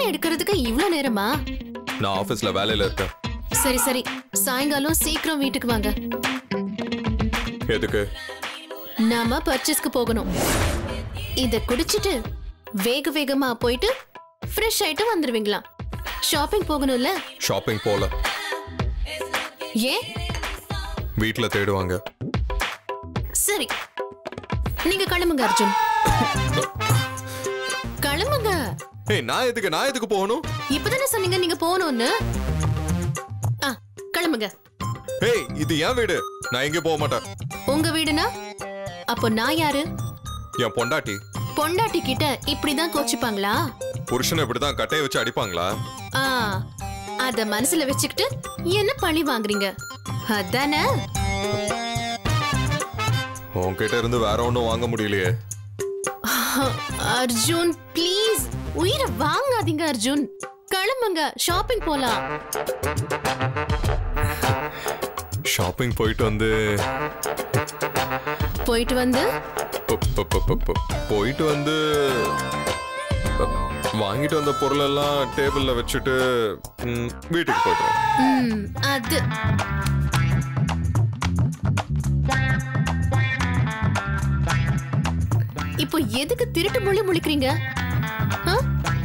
எடுக்கிறதுக்கு இவ்ளோ நேரமா நான் ஆபீஸ்ல வேலையில இருக்கேன் சரி சரி சாயங்காலம் சீக்கிரம் வீட்டுக்கு வாங்க எதுக்கு நாம பர்ச்சேஸ்க்கு போகணும் இத குடிச்சிட்டு வேக வேகமா போயிட்டு ஃப்ரெஷ் ஆயிட்டு வந்துருவீங்களா ஷாப்பிங் போகணும்ல ஷாப்பிங் போல ஏன் வீட்ல தேடுவாங்க சரி நீங்க கிளம்புங்க அர்ஜுன் கிளம்புங்க ஏய் நான் எதுக்கு நான் எதுக்கு போகணும் இப்பதானே சொன்னீங்க நீங்க போகணும்னு ஆ கிளம்புங்க ஏய் இது என் வீடு நான் எங்கேயும் போக மாட்டேன் உங்க வீடுனா அப்போ நான் யாரு என் பொண்டாட்டி பொண்டாட்டி கிட்ட இப்படிதான் கோச்சிப்பாங்களா புருஷனை இப்படிதான் கட்டைய வச்சு அடிப்பாங்களா ஆ அத மனசுல வச்சுக்கிட்டு என்ன பழி வாங்குறீங்க அதானே உன்கிட்ட இருந்து வேற ஒன்றும் வாங்க முடியலையே அர்ஜுன் ப்ளீஸ் உயிரை வாங்காதீங்க அர்ஜுன் கிளம்புங்க ஷாப்பிங் போலாம் ஷாப்பிங் போயிட்டு வந்து போயிட்டு வந்து ப- ப- ப- ப- ப- போயிட்டு வந்து அ, வாங்கிட்டு வந்த பொருள் எல்லாம் டேபிள்ல வச்சுட்டு ம், வீட்டுக்கு போயிடுறேன் ம், அது இப்போ எதுக்கு திருட்டு மொழி முழிக்கிறீங்க ஆ?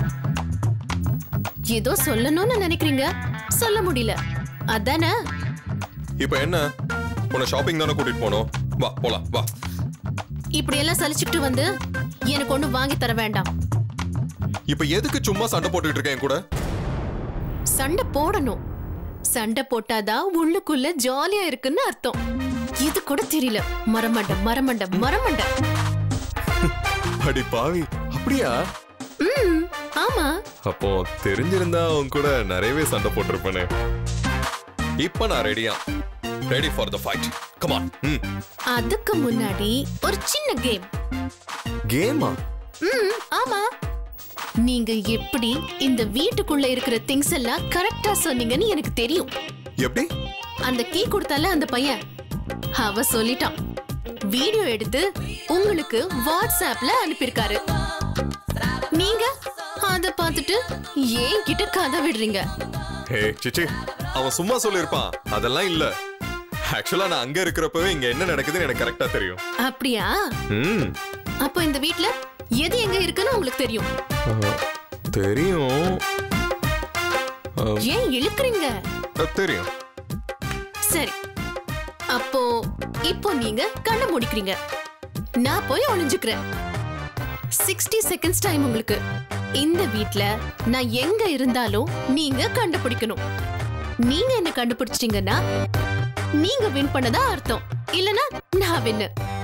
ஏதோ சொல்லணும்னு நினைக்கிறீங்க சொல்ல முடியல அதானே இப்போ என்ன உன்னை ஷாப்பிங் தானே கூட்டிட்டு போனோம் வா போலாம் வா இப்படி எல்லாம் சலிச்சுக்கிட்டு வந்து எனக்கு ஒண்ணு வாங்கி தர வேண்டாம் இப்போ எதுக்கு சும்மா சண்டை போட்டுட்டு இருக்கேன் என் கூட சண்டை போடணும் சண்டை போட்டாதான் உள்ளுக்குள்ள ஜாலியா இருக்குன்னு அர்த்தம் இது கூட தெரியல மரமண்ட மரமண்ட மரமண்ட அடி பாவி அப்படியா ம் ஆமா அப்போ தெரிஞ்சிருந்தா உன் கூட நிறையவே சண்டை போட்டிருப்பேனே இப்போ நான் ரெடியா ready for the fight come on ம் அதுக்கு முன்னாடி ஒரு சின்ன கேம் கேமா ம் ஆமா நீங்க எப்படி இந்த வீட்டுக்குள்ள இருக்கிற திங்ஸ் எல்லாம் கரெக்டா சொன்னீங்கன்னு எனக்கு தெரியும் எப்படி அந்த கீ கொடுத்தால அந்த பையன் அவ சொல்லிட்டான் வீடியோ எடுத்து உங்களுக்கு வாட்ஸ்அப்ல அனுப்பியிருக்காரு நீங்க அத பார்த்துட்டு ஏன் கிட்ட கதை விடுறீங்க ஹே சிச்சி அவன் சும்மா சொல்லியிருப்பான் அதெல்லாம் இல்ல ஆக்சுவலா நான் அங்க இருக்கிறப்பவே இங்க என்ன நடக்குதுன்னு எனக்கு கரெக்டா தெரியும் அப்படியா ம் அப்போ இந்த வீட்ல எது எங்க இருக்குன்னு உங்களுக்கு தெரியும் அஹ், தெரியும் அஹ், ஏன் இழுக்குறீங்க அஹ், தெரியும் சரி அப்போ இப்போ நீங்க கண்ணை முடிக்கிறீங்க நான் போய் ஒளிஞ்சுக்கிறேன் சிக்ஸ்டி செகண்ட்ஸ் டைம் உங்களுக்கு இந்த வீட்ல நான் எங்க இருந்தாலும் நீங்க கண்டுபிடிக்கணும் நீங்க என்ன கண்டுபிடிச்சிட்டீங்கன்னா நீங்க வின் பண்ணதா அர்த்தம் இல்லனா நான் வின்னு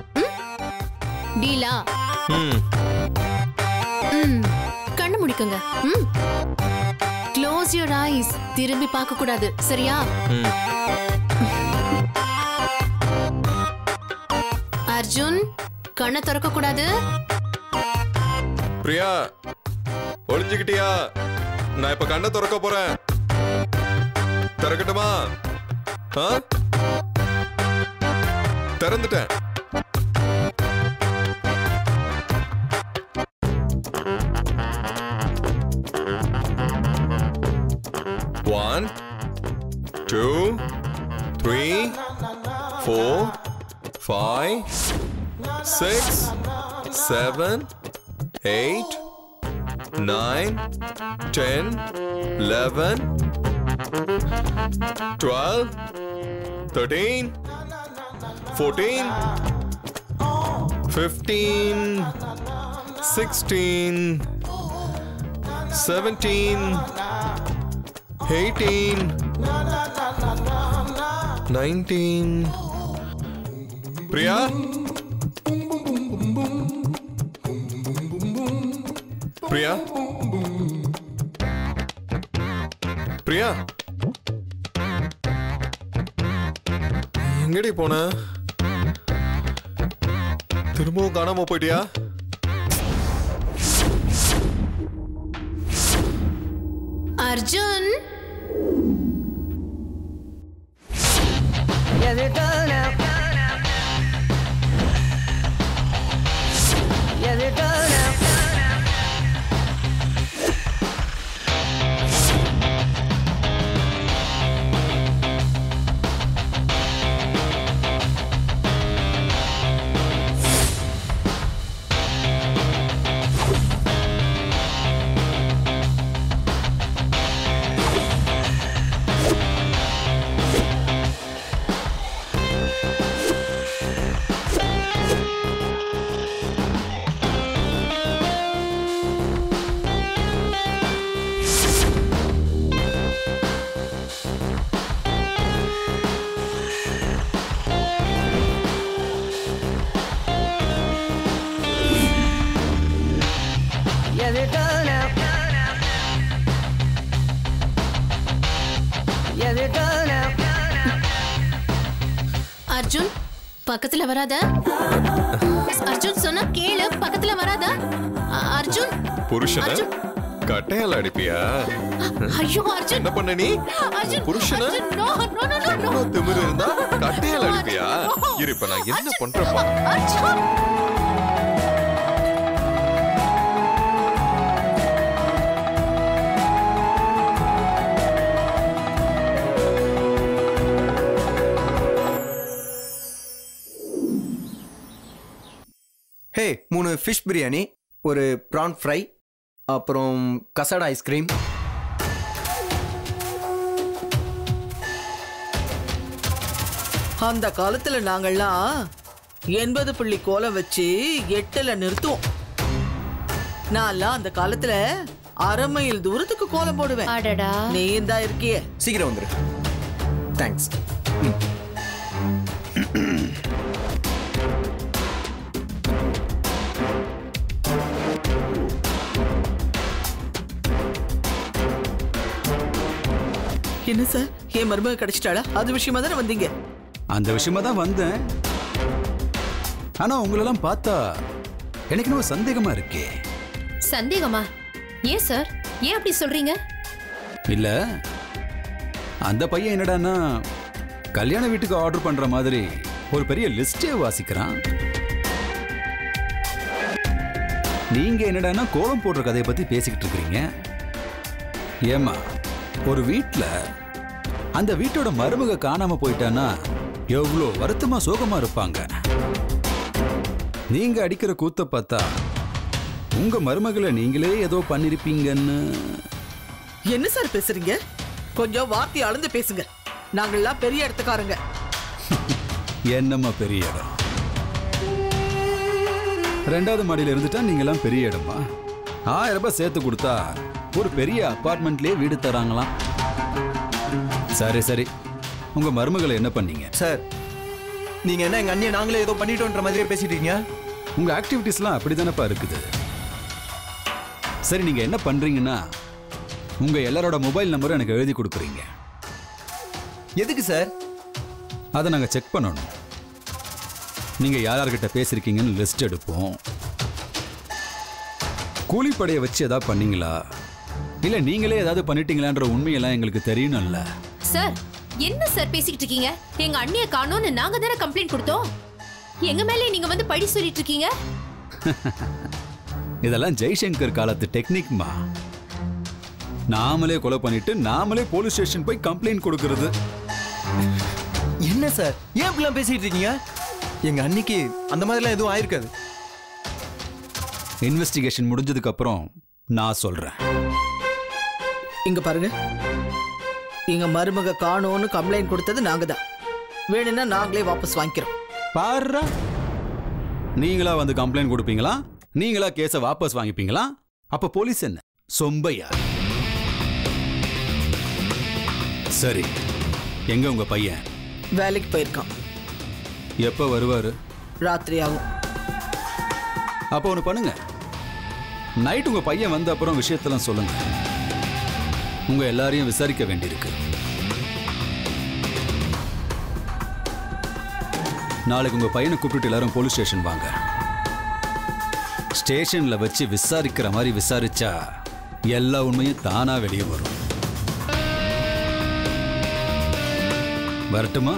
டீலா ம் ம் கண்ணு முடிக்குங்க ம் க்ளோஸ் யுவர் ஐஸ் திரும்பி பார்க்க கூடாது சரியா ம் அர்ஜுன் கண்ணை திறக்க கூடாது பிரியா ஒளிஞ்சுக்கிட்டியா நான் இப்ப கண்ணை திறக்க போறேன் திறக்கட்டுமா ஆ? திறந்துட்டேன் one two three four five six seven eight, nine, ten, eleven, twelve, thirteen, fourteen, fifteen, sixteen, seventeen, eighteen, nineteen. Priya? Priya Priya எங்கடி போன திரும்பவும் காணாம போயிட்டியா Arjun Yes, it does now. Yes, it does now. Yes, it does now. Arjun பக்கத்துல வராத அர்ஜுன் சொன்னா கேளு பக்கத்துல வராத அ- அர்ஜுன் புருஷனை அர்ஜுன். கட்டையால அடிப்பியா ஐயோ அர்ஜுன் என்ன பண்ண நீ அர்ஜுன் புருஷனை Arjun, no, no, no, no, no. இவ்வளவு திமிரு இருந்தா கட்டையால அடிப்பியா இரு இப்ப நான் என்ன பண்றேன் பாரு. அர்ஜுன் ஹே மூணு ஃபிஷ் பிரியாணி ஒரு ப்ரான் ஃப்ரை அப்புறம் கசாடா ஐஸ்கிரீம் அந்த காலத்துல நாங்கெல்லாம் எண்பது புள்ளி கோலம் வச்சு எட்டுல நிறுத்துவோம் நான்லாம் அந்த காலத்துல அரை மைல் தூரத்துக்கு கோலம் போடுவேன் அடடா நீயும் தான் இருக்கியே சீக்கிரம் வந்துரு தேங்க்ஸ் என்ன சார் என் மருமக கிடைச்சிட்டாளா அது விஷயமா தானே வந்தீங்க அந்த விஷயமா தான் வந்தேன் ஆனா உங்களெல்லாம் பார்த்தா எனக்கு இன்னும் சந்தேகமா இருக்கே சந்தேகமா ஏன் சார் ஏன் அப்படி சொல்றீங்க இல்ல அந்த பையன் என்னடான்னா கல்யாண வீட்டுக்கு ஆர்டர் பண்ற மாதிரி ஒரு பெரிய லிஸ்டே வாசிக்கிறான் நீங்க என்னடான்னா கோலம் போடுற கதையை பத்தி பேசிக்கிட்டு இருக்கிறீங்க ஏமா ஒரு வீட்ல அந்த வீட்டோட மருமக காணாம போயிட்டான்னா எவ்வளோ வருத்தமா சோகமா இருப்பாங்க நீங்க அடிக்கிற கூத்த பார்த்தா உங்க மருமகளை நீங்களே ஏதோ பண்ணிருப்பீங்கன்னு என்ன சார் பேசுறீங்க கொஞ்சம் வார்த்தை அளந்து பேசுங்க நாங்கெல்லாம் பெரிய இடத்துக்காரங்க என்னம்மா பெரிய இடம் ரெண்டாவது மாடியில இருந்துட்டா நீங்கெல்லாம் பெரிய இடமா ஆயிரம் ரூபாய் சேர்த்து கொடுத்தா ஒரு பெரிய அபார்ட்மெண்ட்லயே வீடு தராங்களாம் சரி சரி உங்க மருமகளை என்ன பண்ணீங்க சார் நீங்க என்ன எங்க அண்ணியை நாங்களே ஏதோ பண்ணிட்டோன்ற மாதிரியே பேசிட்டு இருக்கீங்க உங்க ஆக்டிவிட்டிஸ்லாம் அப்படிதானப்பா இருக்குது சரி நீங்க என்ன பண்றீங்கன்னா உங்க எல்லாரோட மொபைல் நம்பரும் எனக்கு எழுதி கொடுக்குறீங்க எதுக்கு சார் அதை நாங்கள் செக் பண்ணணும் நீங்கள் யார் யார்கிட்ட பேசியிருக்கீங்கன்னு லிஸ்ட் எடுப்போம் கூலிப்படையை வச்சு ஏதாவது பண்ணீங்களா இல்லை நீங்களே ஏதாவது பண்ணிட்டீங்களான்ற உண்மையெல்லாம் எங்களுக்கு தெரியணும்ல சார் என்ன சார் பேசிக்கிட்டு இருக்கீங்க எங்க அண்ணிய காணோம்னு நாங்க தானே கம்ப்ளைண்ட் கொடுத்தோம் எங்க மேலே நீங்க வந்து பழி சொல்லிட்டு இருக்கீங்க இதெல்லாம் ஜெய்சங்கர் காலத்து டெக்னிக்மா நாமளே கொலை பண்ணிட்டு நாமளே போலீஸ் ஸ்டேஷன் போய் கம்ப்ளைண்ட் கொடுக்கறது என்ன சார் ஏன் இப்படிலாம் பேசிட்டு இருக்கீங்க எங்க அன்னிக்கு அந்த மாதிரிலாம் எதுவும் ஆயிருக்காது இன்வெஸ்டிகேஷன் முடிஞ்சதுக்கு அப்புறம் நான் சொல்றேன் இங்க பாருங்க எங்க மருமக காணோன்னு கம்ப்ளைண்ட் கொடுத்தது நாங்க தான் வேணும்னா நாங்களே வாபஸ் வாங்கிக்கிறோம் பாருடா நீங்களா வந்து கம்ப்ளைண்ட் கொடுப்பீங்களா நீங்களா கேஸை வாபஸ் வாங்கிப்பீங்களா அப்ப போலீஸ் என்ன சொம்பையா சரி எங்க உங்க பையன் வேலைக்கு போயிருக்கான் எப்ப வருவாரு ராத்திரி ஆகும் அப்போ ஒன்று பண்ணுங்க நைட் உங்க பையன் வந்த அப்புறம் விஷயத்தெல்லாம் சொல்லுங்க உங்க எல்லாரையும் விசாரிக்க வேண்டியிருக்கு நாளைக்கு உங்க பையனை கூப்பிட்டு எல்லாரும் போலீஸ் ஸ்டேஷன் வாங்க ஸ்டேஷன்ல வச்சு விசாரிக்கிற மாதிரி விசாரிச்சா எல்லா உண்மையும் தானா வெளியே வரும் வரட்டுமா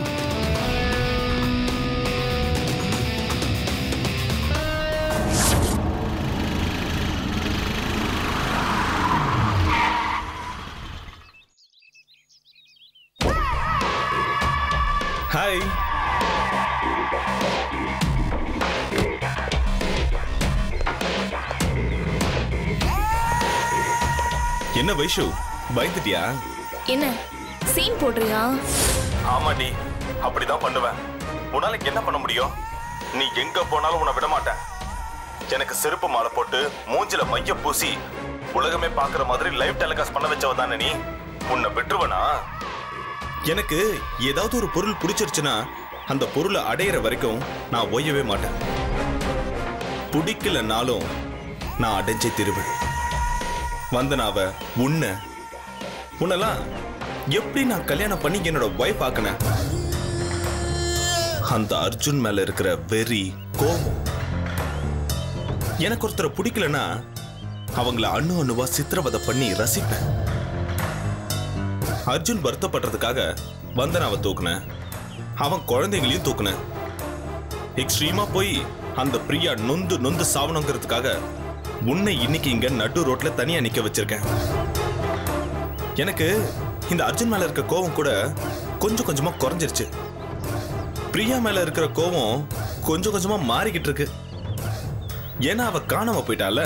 ஹாய் என்ன வைஷு பயந்துட்டியா என்ன சீன் போடுறியா ஆமாடி அப்படிதான் பண்ணுவேன் உன்னால என்ன பண்ண முடியும் நீ எங்க போனாலும் உன்னை விட மாட்டேன் எனக்கு செருப்பு மாலை போட்டு மூஞ்சில மைய பூசி உலகமே பாக்குற மாதிரி லைவ் டெலிகாஸ்ட் பண்ண வச்சவ தானே நீ உன்னை விட்டுருவனா எனக்கு ஏதாவது ஒரு பொருள் பிடிச்சிருச்சுன்னா அந்த பொருளை அடையிற வரைக்கும் நான் ஓயவே மாட்டேன் பிடிக்கலனாலும் நான் அடைஞ்சே திருவேன் வந்தனாவ உன்னை உன்னெல்லாம் எப்படி நான் கல்யாணம் பண்ணி என்னோட ஒய்ஃப் ஆக்கினேன் அந்த அர்ஜுன் மேல இருக்கிற வெறி கோபம் எனக்கு ஒருத்தரை பிடிக்கலனா அவங்கள அணு அணுவா சித்திரவதை பண்ணி ரசிப்பேன் அர்ஜுன் வருத்தப்படுறதுக்காக வந்தனாவை தூக்குனேன் அவன் குழந்தைங்களையும் தூக்குனேன் எக்ஸ்ட்ரீமா போய் அந்த பிரியா நொந்து நொந்து சாவணுங்கிறதுக்காக உன்னை இன்னைக்கு இங்க நடு ரோட்ல தனியா நிக்க வச்சிருக்கேன் எனக்கு இந்த அர்ஜுன் மேல இருக்க கோவம் கூட கொஞ்சம் கொஞ்சமா குறைஞ்சிருச்சு பிரியா மேல இருக்கிற கோவம் கொஞ்சம் கொஞ்சமா மாறிக்கிட்டு இருக்கு ஏன்னா அவ காணாம போயிட்டால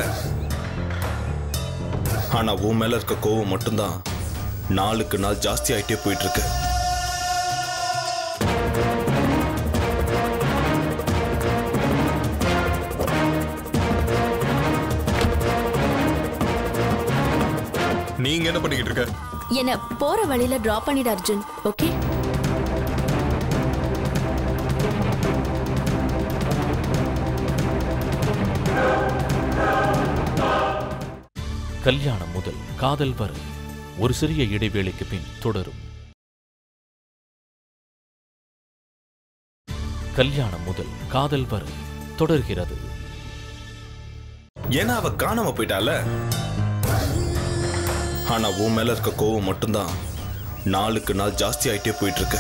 ஆனா உன் மேல இருக்க கோவம் மட்டும்தான் நாளுக்கு நாள் ஜாஸ்தி ஆயிட்டே போயிட்டு இருக்கு நீங்க என்ன பண்ணிக்கிட்டு இருக்க என்ன போற வழியில டிராப் பண்ணிடு அர்ஜுன் ஓகே கல்யாணம் முதல் காதல் வரை ஒரு சிறிய இடைவேளைக்கு பின் தொடரும் கல்யாணம் முதல் காதல் வரை தொடர்கிறது ஏன்னா அவ காணாம போயிட்டால ஆனா உன் மேல இருக்க கோவம் மட்டும்தான் நாளுக்கு நாள் ஜாஸ்தி ஆயிட்டே போயிட்டு இருக்கு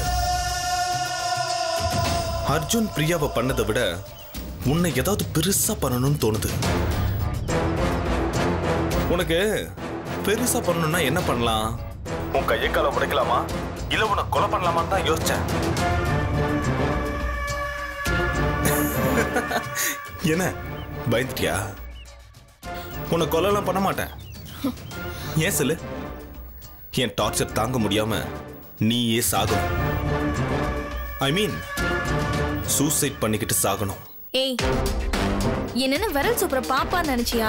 அர்ஜுன் பிரியாவை பண்ணதை விட உன்னை ஏதாவது பெருசா பண்ணணும்னு தோணுது உனக்கு பெருசா பண்ணணும்னா என்ன பண்ணலாம் உன் கையை காலை உடைக்கலாமா இல்ல உன்னை கொலை பண்ணலாமான்னு தான் யோசிச்சேன் என்ன பயந்துட்டியா உன்னை கொலைலாம் பண்ண மாட்டேன் ஏன் சொல்லு என் டார்ச்சர் தாங்க முடியாம நீயே சாகணும் ஐ மீன் சூசைட் பண்ணிக்கிட்டு சாகணும் ஏய் என்னென்ன விரல் சூப்பர பாப்பா நினைச்சியா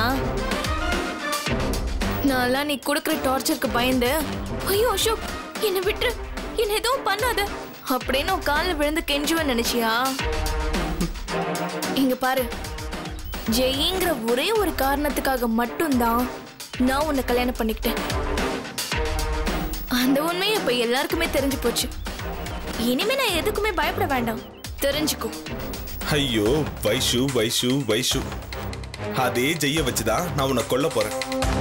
நான்லாம் நீ கொடுக்குற டார்ச்சருக்கு பயந்து ஐயோ அசோக் என்னை விட்டுரு என்ன எதுவும் பண்ணாத அப்படின்னு உன் காலில் விழுந்து கெஞ்சுவேன் நினைச்சியா இங்க பாரு ஜெயிங்கிற ஒரே ஒரு காரணத்துக்காக மட்டும்தான் நான் உன்னை கல்யாணம் பண்ணிக்கிட்டேன் அந்த உண்மையை இப்ப எல்லாருக்குமே தெரிஞ்சு போச்சு இனிமே நான் எதுக்குமே பயப்பட வேண்டாம் தெரிஞ்சுக்கோ ஐயோ வைஷு வைஷு வைஷு அதே ஜெய்ய வச்சுதான் நான் உன்னை கொல்ல போறேன்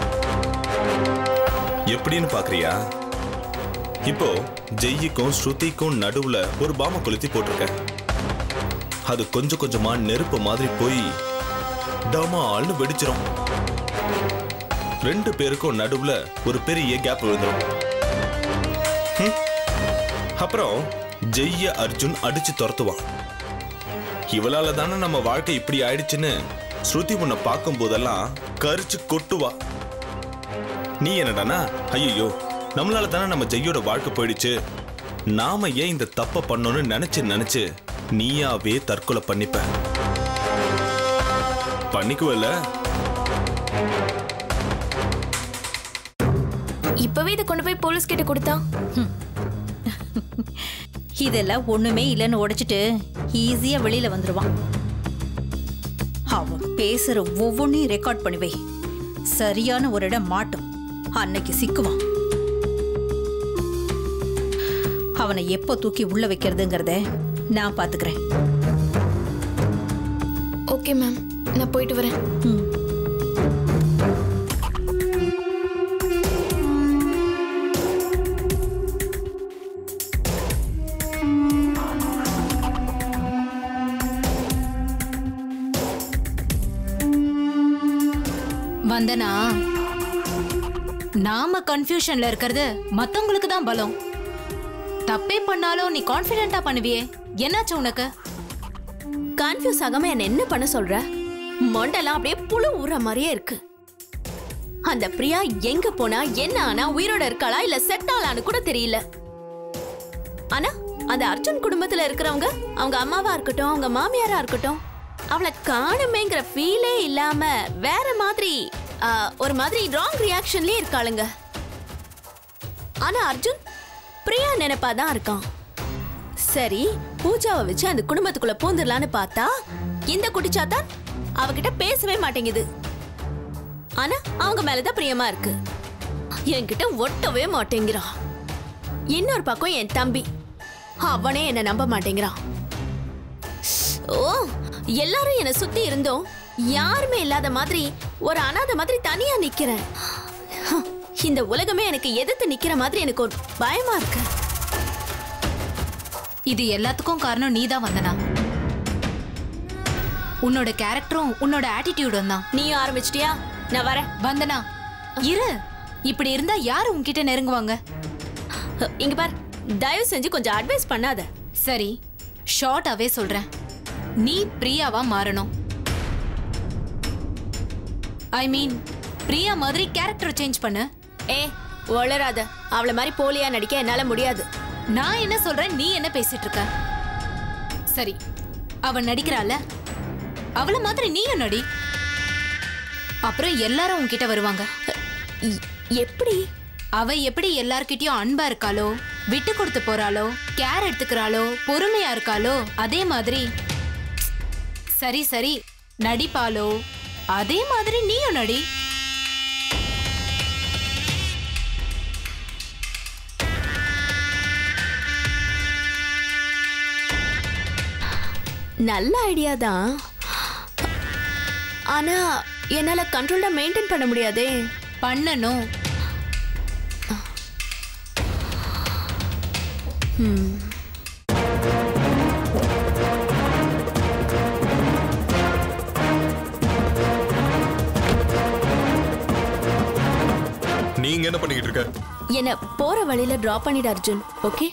எப்படின்னு பாக்குறியா இப்போ ஜெய்யுக்கும் ஸ்ருதிக்கும் நடுவுல ஒரு பாம கொளுத்தி போட்டிருக்கேன் அது கொஞ்சம் கொஞ்சமா நெருப்பு மாதிரி போய் டமால்னு வெடிச்சிரும் ரெண்டு பேருக்கும் நடுவுல ஒரு பெரிய கேப் விழுந்துரும் ஹம். அப்புறம் ஜெய்ய அர்ஜுன் அடிச்சு துரத்துவான் இவளால தானே நம்ம வாழ்க்கை இப்படி ஆயிடுச்சுன்னு ஸ்ருதி உன்னை பார்க்கும் போதெல்லாம் கரிச்சு கொட்டுவா நீ என்னடானா ஐயோ நம்மளால தானே நம்ம ஜெய்யோட வாழ்க்கை போயிடுச்சு நாம ஏன் இந்த தப்ப பண்ணோம்னு நினைச்சு நினைச்சு நீயாவே தற்கொலை பண்ணிப்ப பண்ணிக்குவல்ல இப்பவே இதை கொண்டு போய் போலீஸ் கிட்ட கொடுத்தா இதெல்லாம் ஒண்ணுமே இல்லைன்னு உடைச்சிட்டு ஈஸியா வெளியில வந்துருவான் அவன் பேசுற ஒவ்வொன்றையும் ரெக்கார்ட் பண்ணி வை சரியான ஒரு இடம் மாட்டும் அன்னைக்கு சிக்குவான் அவனை எப்போ தூக்கி உள்ள வைக்கிறதுங்கிறத நான் பாத்துக்கிறேன் ஓகே மேம் நான் போயிட்டு வரேன் வந்தனா நாம கன்ஃபியூஷன்ல இருக்கிறது மத்தவங்களுக்கு தான் பலம் தப்பே பண்ணாலும் நீ கான்ஃபிடென்ட்டா பண்ணுவியே என்னாச்சு உனக்கு கன்ஃபியூஸ் ஆகாம என்ன என்ன பண்ண சொல்ற மொண்டெல்லாம் அப்படியே புழு ஊற மாதிரியே இருக்கு அந்த பிரியா எங்க போனா என்ன ஆனா உயிரோட இருக்காளா இல்ல செத்தாளான்னு கூட தெரியல ஆனா அந்த அர்ஜுன் குடும்பத்துல இருக்கிறவங்க அவங்க அம்மாவா இருக்கட்டும் அவங்க மாமியாரா இருக்கட்டும் அவளை காணுமேங்கிற ஃபீலே இல்லாம வேற மாதிரி ஆ, ஒரு மாதிரி ராங் ரியாக்ஷன்லயே இருக்காளுங்க ஆனா அர்ஜுன் பிரியா நினைப்பா தான் இருக்கான் சரி பூஜாவை வச்சு அந்த குடும்பத்துக்குள்ள பூந்துடலான்னு பார்த்தா இந்த குட்டிச்சாத்தான் அவகிட்ட பேசவே மாட்டேங்குது ஆனா அவங்க மேலதான் பிரியமா இருக்கு என்கிட்ட ஒட்டவே மாட்டேங்கிறா இன்னொரு பக்கம் என் தம்பி அவனே என்ன நம்ப மாட்டேங்கிறான் ஓ எல்லாரும் என்ன சுத்தி இருந்தோம் யாருமே இல்லாத மாதிரி ஒரு அனாதை மாதிரி தனியா நிக்கிறேன் ஹம், இந்த உலகமே எனக்கு எதிர்த்து நிக்கிற மாதிரி எனக்கு ஒரு பயமா இருக்கு இது எல்லாத்துக்கும் காரணம் நீதான் வந்தனா உன்னோட கேரக்டரும் உன்னோட ஆட்டிடியூடும் தான் நீயும் ஆரம்பிச்சிட்டியா நான் வரேன் வந்தனா இரு இப்படி இருந்தா யாரு உன்கிட்ட நெருங்குவாங்க இங்க பார் தயவு செஞ்சு கொஞ்சம் அட்வைஸ் பண்ணாத சரி ஷார்ட்டாவே சொல்றேன் நீ பிரியாவா மாறணும் ஐ மீன் பிரியா மாதிரி கேரக்டர் சேஞ்ச் பண்ணு ஏ வளராத அவளை மாதிரி போலியா நடிக்க என்னால முடியாது நான் என்ன சொல்றேன் நீ என்ன பேசிட்டு இருக்க சரி அவ நடிக்கிறாள அவள மாதிரி நீயும் நடி அப்புறம் எல்லாரும் உன்கிட்ட வருவாங்க இ- எப்படி அவ எப்படி எல்லார்கிட்டயும் அன்பா இருக்காளோ விட்டு கொடுத்து போறாளோ கேர் எடுத்துக்கிறாளோ பொறுமையா இருக்காளோ அதே மாதிரி சரி சரி நடிப்பாளோ அதே மாதிரி நீயும் நடி நல்ல ஐடியா தான் ஆனா என்னால கண்ட்ரோல்டா மெயின்டைன் பண்ண முடியாதே பண்ணணும் நீங்க என்ன பண்ணிக்கிட்டு இருக்க என்ன போற வழியில டிராப் பண்ணிடு அர்ஜுன் ஓகே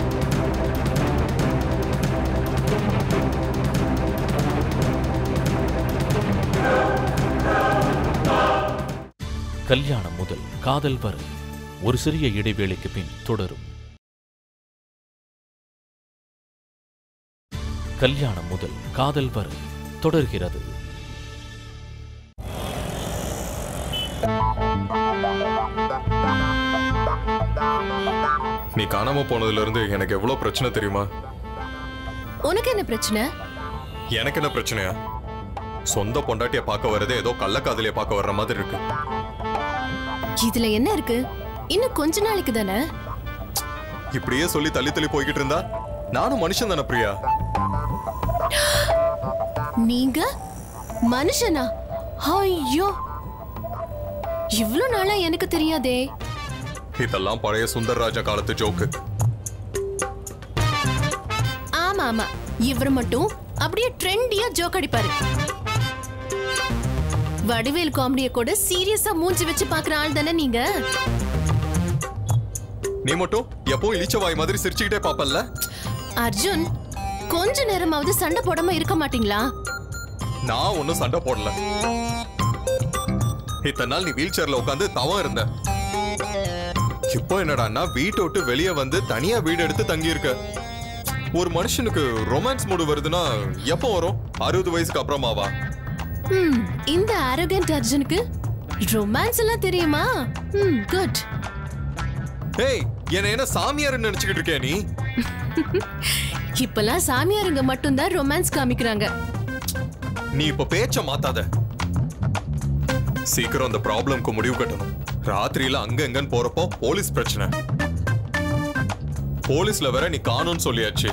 கல்யாணம் முதல் காதல் வரை ஒரு சிறிய இடைவேளைக்கு பின் தொடரும் கல்யாணம் முதல் காதல் வரை தொடர்கிறது நீ காணாம போனதுல இருந்து எனக்கு எவ்வளவு பிரச்சனை தெரியுமா உனக்கு என்ன பிரச்சனை எனக்கு என்ன பிரச்சனையா சொந்த பொண்டாட்டிய பார்க்க வர்றதே ஏதோ கள்ளக்காதலிய பார்க்க வர்ற மாதிரி இருக்கு இதுல என்ன இருக்கு இன்னும் கொஞ்ச நாளைக்கு தானே இப்படியே சொல்லி தள்ளி தள்ளி போய்கிட்டு இருந்தா நானும் மனுஷன் தானே பிரியா நீங்க மனுஷனா ஐயோ இவ்ளோ நாளா எனக்கு தெரியாதே இதெல்லாம் பழைய சுந்தர்ராஜா காலத்து ஜோக்கு ஆமா ஆமா இவர் மட்டும் அப்படியே ட்ரெண்டியா ஜோக் அடிப்பாரு வடிவேல் காமெடிய கூட சீரியஸா மூஞ்சி வச்சு பாக்குற ஆள் தானே நீங்க நீ மட்டும் எப்போ இளிச்ச வாய் மாதிரி சிரிச்சுக்கிட்டே பாப்பல்ல அர்ஜுன் கொஞ்ச நேரமாவது சண்டை போடாம இருக்க மாட்டீங்களா நான் ஒன்னும் சண்டை போடல இத்தனை நாள் நீ வீல் சேர்ல உட்காந்து தவம் இருந்த இப்போ என்னடான்னா வீட்டை விட்டு வெளியே வந்து தனியா வீடு எடுத்து தங்கி இருக்க ஒரு மனுஷனுக்கு ரொமான்ஸ் மூடு வருதுன்னா எப்போ வரும் அறுபது வயசுக்கு அப்புறமாவா ம் இந்த அரகண்ட் அர்ஜுனுக்கு ரொமான்ஸ் எல்லாம் தெரியுமா ம் குட் ஏய் என்ன என்ன சாமியார்னு நினைச்சுக்கிட்டு இருக்கியா நீ இப்பெல்லாம் சாமியாருங்க மட்டும்தான் ரொமான்ஸ் காமிக்கிறாங்க நீ இப்ப பேச்ச மாத்தாத சீக்கிரம் அந்த ப்ராப்ளம்க்கு முடிவு கட்டணும் ராத்திரியில அங்க எங்கன்னு போறப்போ போலீஸ் பிரச்சனை போலீஸ்ல வேற நீ காணும்னு சொல்லியாச்சு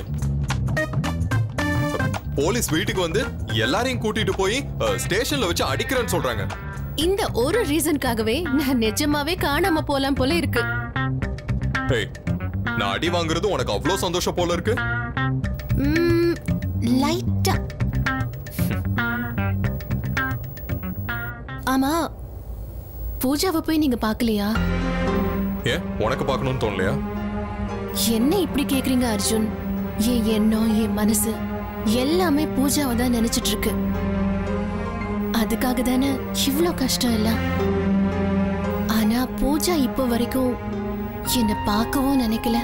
போலீஸ் வீட்டுக்கு வந்து எல்லாரையும் கூட்டிட்டு போய் அஹ், ஸ்டேஷன்ல வச்சு அடிக்கிறேன்னு சொல்றாங்க இந்த ஒரு ரீசனுக்காகவே நான் நிஜமாவே காணாம போலாம் போல இருக்கு ஏய் நான் அடி வாங்குறது உனக்கு அவ்வளோ சந்தோஷம் போல இருக்கு ம், லைட்டா ஆமா பூஜாவை போய் நீங்க பார்க்கலையா ஏன் உனக்கு பார்க்கணும்னு தோணலையா என்ன இப்படி கேக்குறீங்க அர்ஜுன் என் எண்ணம் என் மனசு எல்லாமே பூஜாவை தான் நினைச்சிட்டு இருக்கு அதுக்காக தானே இவ்ளோ கஷ்டம் எல்லாம் ஆனா பூஜா இப்போ வரைக்கும் என்னை பார்க்கவும் நினைக்கல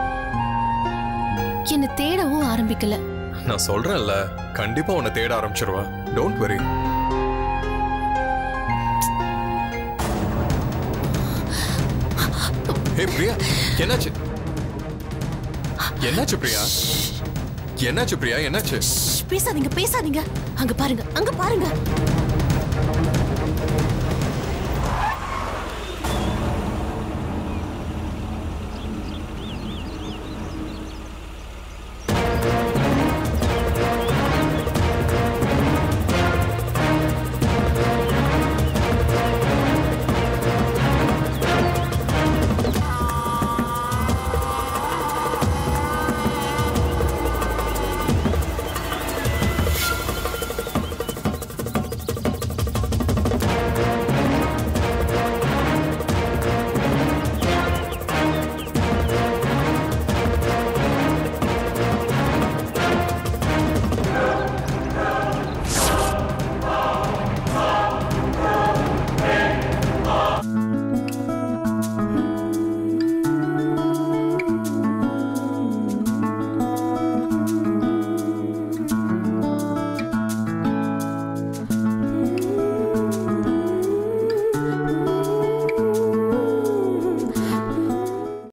என்னை தேடவும் ஆரம்பிக்கல நான் சொல்றேன்ல கண்டிப்பா உன்னை தேட ஆரம்பிச்சிருவா டோன்ட் வரி ஹே பிரியா என்னாச்சு என்னாச்சு பிரியா என்னாச்சு பிரியா என்னாச்சு ஷ், பேசாதீங்க பேசாதீங்க அங்க பாருங்க அங்க பாருங்க